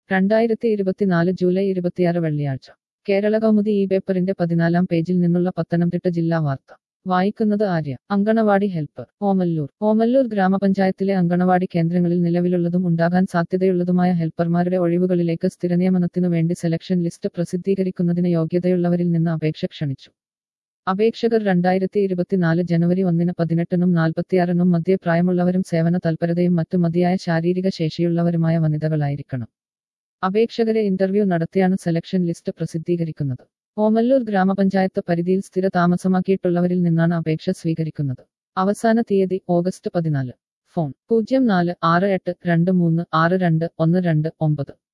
രണ്ടായിരത്തി ഇരുപത്തിനാല് ജൂലൈ ഇരുപത്തിയാറ് വെള്ളിയാഴ്ച കേരള കൗമുദി ഈ പേപ്പറിന്റെ പതിനാലാം പേജിൽ നിന്നുള്ള പത്തനംതിട്ട ജില്ലാ വാർത്ത വായിക്കുന്നത് ആര്യ അങ്കണവാടി ഹെൽപ്പർ ഓമല്ലൂർ ഓമല്ലൂർ ഗ്രാമപഞ്ചായത്തിലെ അങ്കണവാടി കേന്ദ്രങ്ങളിൽ നിലവിലുള്ളതും ഉണ്ടാകാൻ സാധ്യതയുള്ളതുമായ ഹെൽപ്പർമാരുടെ ഒഴിവുകളിലേക്ക് സ്ഥിരനിയമനത്തിനു വേണ്ടി സെലക്ഷൻ ലിസ്റ്റ് പ്രസിദ്ധീകരിക്കുന്നതിന് യോഗ്യതയുള്ളവരിൽ നിന്ന് അപേക്ഷ ക്ഷണിച്ചു അപേക്ഷകർ രണ്ടായിരത്തി ഇരുപത്തിനാല് ജനുവരി ഒന്നിന് പതിനെട്ടിനും നാൽപ്പത്തിയാറിനും മധ്യേ പ്രായമുള്ളവരും സേവന തൽപരതയും മറ്റു മതിയായ ശാരീരിക ശേഷിയുള്ളവരുമായ വനിതകളായിരിക്കണം അപേക്ഷകരെ ഇന്റർവ്യൂ നടത്തിയാണ് സെലക്ഷൻ ലിസ്റ്റ് പ്രസിദ്ധീകരിക്കുന്നത് ഓമല്ലൂർ ഗ്രാമപഞ്ചായത്ത് പരിധിയിൽ സ്ഥിര താമസമാക്കിയിട്ടുള്ളവരിൽ നിന്നാണ് അപേക്ഷ സ്വീകരിക്കുന്നത് അവസാന തീയതി ഓഗസ്റ്റ് പതിനാല് ഫോൺ പൂജ്യം നാല് ആറ് എട്ട് രണ്ട് മൂന്ന് ആറ് രണ്ട് ഒന്ന് രണ്ട് ഒമ്പത്